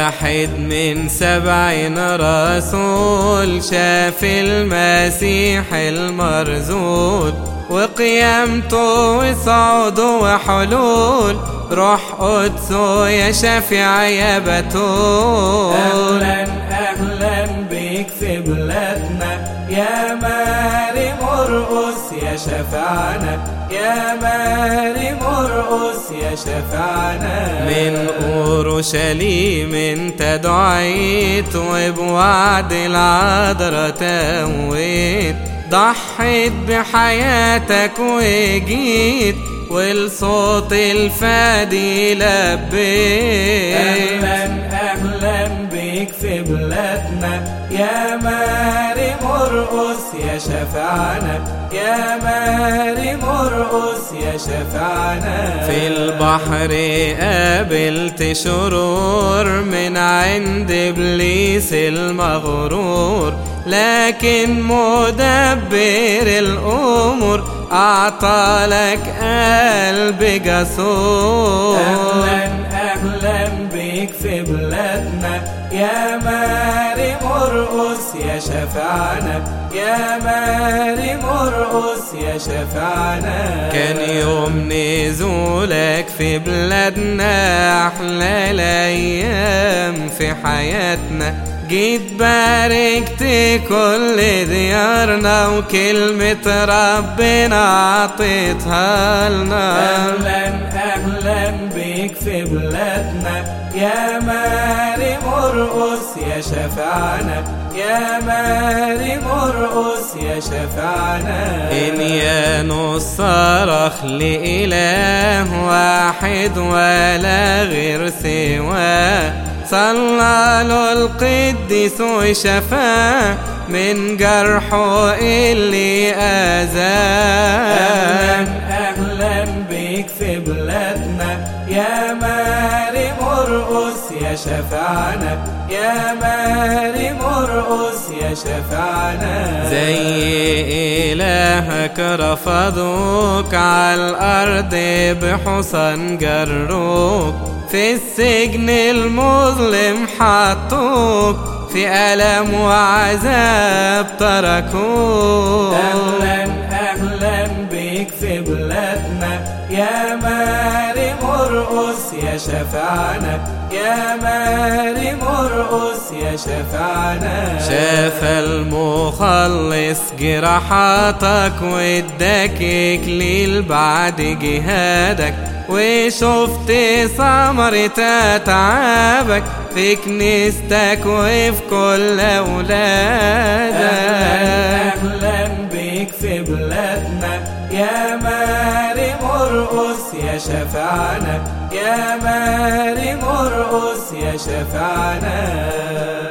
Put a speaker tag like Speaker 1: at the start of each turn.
Speaker 1: واحد من سبعين رسول شاف المسيح المرزول وقيامته وصعوده وحلول روح قدسه يا شفيع يا بتول
Speaker 2: أهلا أهلا بيك في بلادنا يا ماري مرقس يا شفعنا يا ماري مرقس يا شفعنا
Speaker 1: من أورشليم انت دعيت وبوعد العذراء تويت ضحيت بحياتك وجيت والصوت الفادي لبيت
Speaker 2: أهلا أهلا بيك في بلادنا يا ماري مرقس يا شفعنا يا ماري مرقس يا شفعنا
Speaker 1: في البحر قابلت شرور من عند ابليس المغرور لكن مدبر الامور اعطى لك قلب جسور
Speaker 2: أهلا أهلا بيك في بلادنا يا ماري مرقس يا شفعنا يا ماري مرقس يا شفعنا
Speaker 1: كان يوم نزولك في بلادنا أحلى الأيام في حياتنا جيت باركت كل ديارنا وكلمة ربنا عطيتها لنا
Speaker 2: أهلا أهلا بيك في بلادنا يا ماري مرقس يا شفعنا يا ماري مرقس يا شفعنا
Speaker 1: إن يا نص صرخ لإله واحد ولا غير سواه صلى له القديس وشفاه من جرحه اللي
Speaker 2: أهلا
Speaker 1: أذاه
Speaker 2: أهلا بيك في بلادنا يا ماري مرقس يا شفعنا يا ماري مرقس يا شفعنا
Speaker 1: زي إلهك رفضوك على الأرض بحصن جروك في السجن المظلم حطوك في ألم وعذاب تركوك
Speaker 2: أهلا أهلا بيك في بلادنا يا ماري مرقس يا شفعنا يا ماري مرقس يا شفعنا
Speaker 1: شاف المخلص جراحاتك واداك اكليل بعد جهادك وشفت ثمرة تعبك في كنيستك وفي كل
Speaker 2: أهلا
Speaker 1: أولادك
Speaker 2: أهلا بيك في بلادنا يا ماري مرقس يا شفعنا يا ماري مرقس يا شفعنا